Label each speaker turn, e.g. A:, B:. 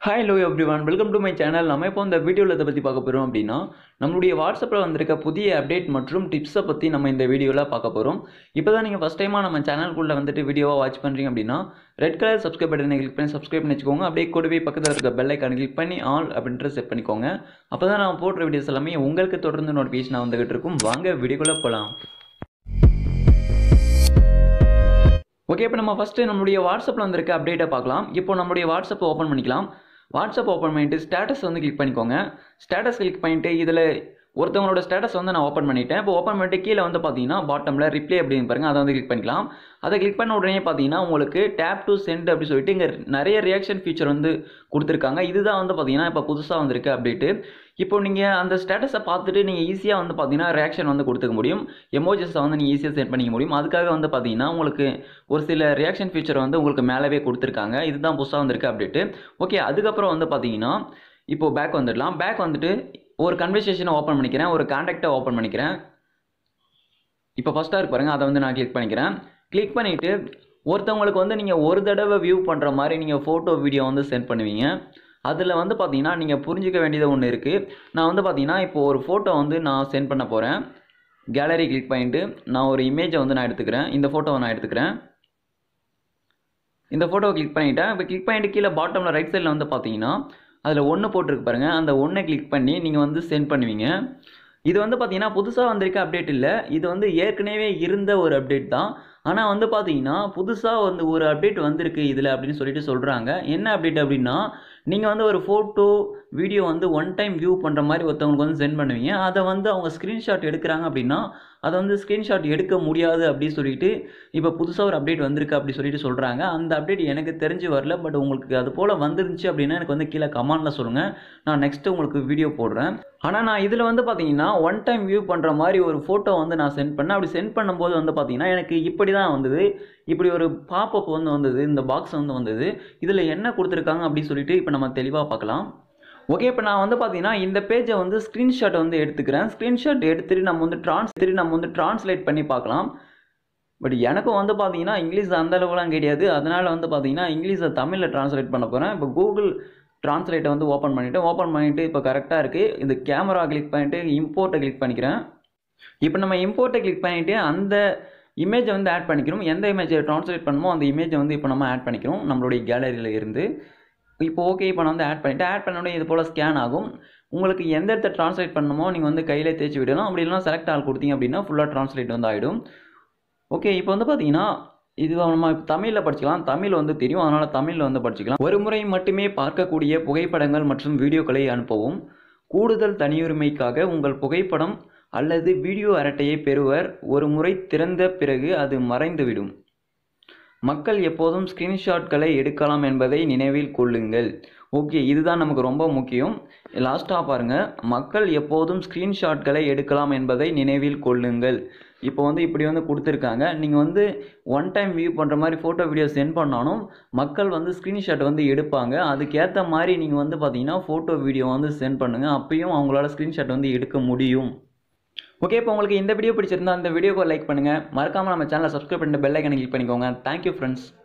A: hi hello everyone welcome to my channel நம்ம இப்போ இந்த வீடியோவில் இதை பற்றி பார்க்க போகிறோம் அப்படின்னா நம்மளுடைய வாட்ஸ்அப்பில் வந்திருக்க புதிய அப்டேட் மற்றும் டிப்ஸை பற்றி நம்ம இந்த வீடியோவில் பார்க்க போகிறோம் இப்போ தான் நீங்கள் ஃபஸ்ட் டைமாக நம்ம சேனலுக்குள்ளே வந்துட்டு வீடியோவை வாட்ச் பண்ணுறீங்க அப்படின்னா ரெட் கலர் சப்ஸ்கிரைப் பட்டனை கிளிக் பண்ணி சப்ஸ்கிரைப் பண்ணி வச்சுக்கோங்க அப்படியே கூடவே பக்கத்தில் இருக்க பெல் ஐக்கானை கிளிக் பண்ணி ஆல் அப்படின்ற செட் பண்ணிக்கோங்க அப்போ தான் நான் போடுற வீடியோஸ் எல்லாமே உங்களுக்கு தொடர்ந்து நோட்டிஃபிகேஷன் வந்துகிட்டு இருக்கும் வாங்க வீடியோக்குள்ளே போகலாம் ஓகே இப்போ நம்ம ஃபஸ்ட்டு நம்மளுடைய வாட்ஸ்அப்பில் வந்திருக்க அப்டேட்டை பார்க்கலாம் இப்போ நம்மளுடைய வாட்ஸ்அப்பை ஓப்பன் பண்ணிக்கலாம் வாட்ஸ்அப் ஓப்பன் பண்ணிட்டு ஸ்டேட்டஸ் வந்து கிளிக் பண்ணிக்கோங்க ஸ்டேட்டஸ் கிளிக் பண்ணிட்டு இதில் ஒருத்தவங்களோட ஸ்டேட்டஸ் வந்து நான் ஓப்பன் பண்ணிட்டேன் இப்போ ஓப்பன் பண்ணிட்டு கீழே வந்து பார்த்தீங்கன்னா பாட்டமில் ரிப்ளை அப்படின்னு பாருங்க அதை வந்து கிளிக் பண்ணிக்கலாம் அதை கிளிக் பண்ண உடனே பார்த்தீங்கன்னா உங்களுக்கு டேப் டு சென்ட் அப்படி சொல்லிட்டு இங்கே நிறைய ரியாக்ஷன் ஃபீச்சர் வந்து கொடுத்துருக்காங்க இதுதான் வந்து பார்த்தீங்கன்னா இப்போ புதுசாக வந்திருக்கு அப்டேட்டு இப்போ நீங்கள் அந்த ஸ்டேட்டஸை பார்த்துட்டு நீங்கள் ஈஸியாக வந்து பார்த்தீங்கன்னா ரியாக்ஷன் வந்து கொடுத்துக்க முடியும் எமோஜஸை வந்து நீங்கள் ஈஸியாக சென்ட் பண்ணிக்க முடியும் அதுக்காக வந்து பார்த்தீங்கன்னா உங்களுக்கு ஒரு சில ரியாக்ஷன் ஃபீச்சர் வந்து உங்களுக்கு மேலவே கொடுத்துருக்காங்க இதுதான் புதுசாக வந்திருக்கு அப்டேட்டு ஓகே அதுக்கப்புறம் வந்து பார்த்தீங்கன்னா இப்போ பேக் வந்துடலாம் பேக் வந்துட்டு ஒரு கன்வர்சேஷனை ஓப்பன் பண்ணிக்கிறேன் ஒரு கான்டாக்டை ஓப்பன் பண்ணிக்கிறேன் இப்போ ஃபஸ்ட்டாக இருக்கு பாருங்கள் அதை வந்து நான் கிளிக் பண்ணிக்கிறேன் கிளிக் பண்ணிவிட்டு ஒருத்தவங்களுக்கு வந்து நீங்கள் ஒரு தடவை வியூ பண்ணுற மாதிரி நீங்கள் ஃபோட்டோ வீடியோ வந்து சென்ட் பண்ணுவீங்க அதில் வந்து பார்த்தீங்கன்னா நீங்கள் புரிஞ்சிக்க வேண்டியது ஒன்று இருக்குது நான் வந்து பார்த்தீங்கன்னா இப்போ ஒரு ஃபோட்டோ வந்து நான் சென்ட் பண்ண போகிறேன் கேலரி கிளிக் பண்ணிட்டு நான் ஒரு இமேஜை வந்து நான் எடுத்துக்கிறேன் இந்த ஃபோட்டோவை நான் எடுத்துக்கிறேன் இந்த ஃபோட்டோவை கிளிக் பண்ணிவிட்டேன் இப்போ கிளிக் பண்ணிட்டு கீழே பாட்டமில் ரைட் சைடில் வந்து பார்த்தீங்கன்னா அதில் ஒன்று போட்டிருக்கு பாருங்கள் அந்த ஒன்றை கிளிக் பண்ணி நீங்கள் வந்து சென்ட் பண்ணுவீங்க இது வந்து பார்த்தீங்கன்னா புதுசாக வந்திருக்க அப்டேட் இல்லை இது வந்து ஏற்கனவே இருந்த ஒரு அப்டேட் தான் ஆனால் வந்து பார்த்தீங்கன்னா புதுசாக வந்து ஒரு அப்டேட் வந்திருக்கு இதில் அப்படின்னு சொல்லிட்டு சொல்கிறாங்க என்ன அப்டேட் அப்படின்னா நீங்கள் வந்து ஒரு ஃபோட்டோ வீடியோ வந்து ஒன் டைம் வியூ பண்ணுற மாதிரி ஒருத்தவங்களுக்கு வந்து சென்ட் பண்ணுவீங்க அதை வந்து அவங்க ஸ்க்ரீன்ஷாட் எடுக்கிறாங்க அப்படின்னா அதை வந்து ஸ்க்ரீன்ஷாட் எடுக்க முடியாது அப்படின்னு சொல்லிட்டு இப்போ புதுசாக ஒரு அப்டேட் வந்திருக்கு அப்படி சொல்லிட்டு சொல்கிறாங்க அந்த அப்டேட் எனக்கு தெரிஞ்சு வரல பட் உங்களுக்கு அது போல் வந்துருந்துச்சு அப்படின்னா எனக்கு வந்து கீழே கமெண்டில் சொல்லுங்கள் நான் நெக்ஸ்ட்டு உங்களுக்கு வீடியோ போடுறேன் ஆனால் நான் இதில் வந்து பார்த்தீங்கன்னா ஒன் டைம் வியூ பண்ணுற மாதிரி ஒரு ஃபோட்டோ வந்து நான் சென்ட் பண்ணேன் அப்படி சென்ட் பண்ணும்போது வந்து பார்த்தீங்கன்னா எனக்கு இப்படி தான் வந்தது இப்படி ஒரு பாப்பப் வந்து வந்தது இந்த பாக்ஸ் வந்து வந்தது இதில் என்ன கொடுத்துருக்காங்க அப்படின்னு சொல்லிட்டு இப்போ நம்ம தெளிவாக பார்க்கலாம் ஓகே இப்போ நான் வந்து பார்த்தீங்கன்னா இந்த பேஜை வந்து ஸ்க்ரீன்ஷாட் வந்து எடுத்துக்கிறேன் ஸ்க்ரீன்ஷாட் எடுத்துட்டு நம்ம வந்து ட்ரான்ஸ் நம்ம வந்து ட்ரான்ஸ்லேட் பண்ணி பார்க்கலாம் பட் எனக்கும் வந்து பார்த்தீங்கன்னா இங்கிலீஷ் அந்த அளவுலாம் கிடையாது அதனால் வந்து பார்த்தீங்கன்னா இங்கிலீஷை தமிழில் ட்ரான்ஸ்லேட் பண்ண போகிறேன் இப்போ கூகுள் ட்ரான்ஸ்லேட்டை வந்து ஓப்பன் பண்ணிவிட்டு ஓப்பன் பண்ணிவிட்டு இப்போ கரெக்டாக இருக்குது இந்த கேமரா கிளிக் பண்ணிவிட்டு இம்போர்ட்டை கிளிக் பண்ணிக்கிறேன் இப்போ நம்ம இம்போர்ட்டை கிளிக் பண்ணிவிட்டு அந்த இமேஜை வந்து ஆட் பண்ணிக்கிறோம் எந்த இமேஜை ட்ரான்ஸ்லேட் பண்ணுமோ அந்த இமேஜை வந்து இப்போ நம்ம ஆட் பண்ணிக்கிறோம் நம்மளுடைய கேலரியில் இருந்து இப்போ ஓகே இப்போ நான் வந்து ஆட் பண்ணிவிட்டு ஆட் பண்ண உடனே இது போல் ஸ்கேன் ஆகும் உங்களுக்கு எந்த இடத்த ட்ரான்ஸ்லேட் பண்ணணுமோ நீங்கள் வந்து கையில் தேய்ச்சி விடணும் அப்படி இல்லைனா செலக்ட் ஆள் கொடுத்தீங்க அப்படின்னா ஃபுல்லாக ட்ரான்ஸ்லேட் வந்து ஆகிடும் ஓகே இப்போ வந்து பார்த்தீங்கன்னா இது நம்ம தமிழில் படிச்சுக்கலாம் தமிழ் வந்து தெரியும் அதனால் தமிழில் வந்து படிச்சுக்கலாம் ஒரு முறை மட்டுமே பார்க்கக்கூடிய புகைப்படங்கள் மற்றும் வீடியோக்களை அனுப்பவும் கூடுதல் தனியுரிமைக்காக உங்கள் புகைப்படம் அல்லது வீடியோ அரட்டையை பெறுவர் ஒரு முறை திறந்த பிறகு அது மறைந்துவிடும் மக்கள் எப்போதும் ஸ்க்ரீன்ஷாட்களை எடுக்கலாம் என்பதை நினைவில் கொள்ளுங்கள் ஓகே இதுதான் நமக்கு ரொம்ப முக்கியம் லாஸ்ட்டாக பாருங்கள் மக்கள் எப்போதும் ஸ்க்ரீன்ஷாட்களை எடுக்கலாம் என்பதை நினைவில் கொள்ளுங்கள் இப்போ வந்து இப்படி வந்து கொடுத்துருக்காங்க நீங்கள் வந்து ஒன் டைம் வியூ பண்ணுற மாதிரி ஃபோட்டோ வீடியோ சென்ட் பண்ணாலும் மக்கள் வந்து ஸ்க்ரீன்ஷாட் வந்து எடுப்பாங்க அதுக்கேற்ற மாதிரி நீங்கள் வந்து பார்த்தீங்கன்னா ஃபோட்டோ வீடியோ வந்து சென்ட் பண்ணுங்கள் அப்பயும் அவங்களால ஸ்க்ரீன்ஷாட் வந்து எடுக்க முடியும் ஓகே இப்போ உங்களுக்கு இந்த வீடியோ பிடிச்சிருந்தா அந்த வீடியோக்கு லைக் பண்ணுங்கள் மறக்காமல் நம்ம சேனலை சப்ஸ்கிரைப் பண்ணிட்டு பெல் ஐக்கனை கிளிக் பண்ணிக்கோங்க தேங்க்யூ ஃப்ரெண்ட்ஸ்